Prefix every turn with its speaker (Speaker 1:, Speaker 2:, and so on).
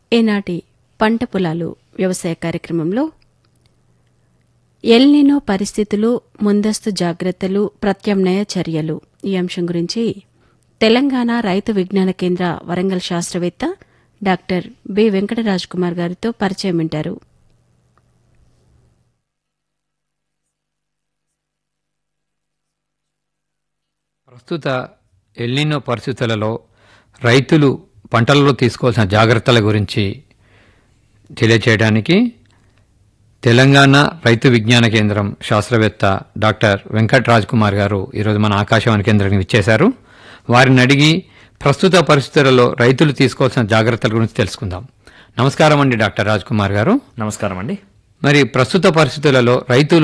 Speaker 1: ఈనాటి పంట పొలాలు వ్యవసాయ కార్యక్రమంలో ఎల్నినో పరిస్థితులు ముందస్తు జాగ్రత్తలు ప్రత్యామ్నాయ చర్యలు ఈ అంశం గురించి తెలంగాణ రైతు విజ్ఞాన కేంద్ర వరంగల్ శాస్త్రవేత్త డాక్టర్ బి వెంకటరాజ్ కుమార్ గారితో పరిచయం వింటారు
Speaker 2: ప్రస్తుత ఎల్నినో పరిస్థితులలో రైతులు పంటలలో తీసుకోవాల్సిన జాగ్రత్తల గురించి తెలియచేయడానికి తెలంగాణ రైతు విజ్ఞాన కేంద్రం శాస్త్రవేత్త డాక్టర్ వెంకట్ రాజ్ కుమార్ గారు ఈరోజు మన ఆకాశవాణి కేంద్రానికి విచ్చేశారు వారిని అడిగి ప్రస్తుత పరిస్థితులలో రైతులు తీసుకోవాల్సిన జాగ్రత్తల గురించి తెలుసుకుందాం నమస్కారం అండి డాక్టర్ రాజ్ కుమార్ గారు
Speaker 3: నమస్కారం అండి
Speaker 2: మరి ప్రస్తుత పరిస్థితులలో రైతులు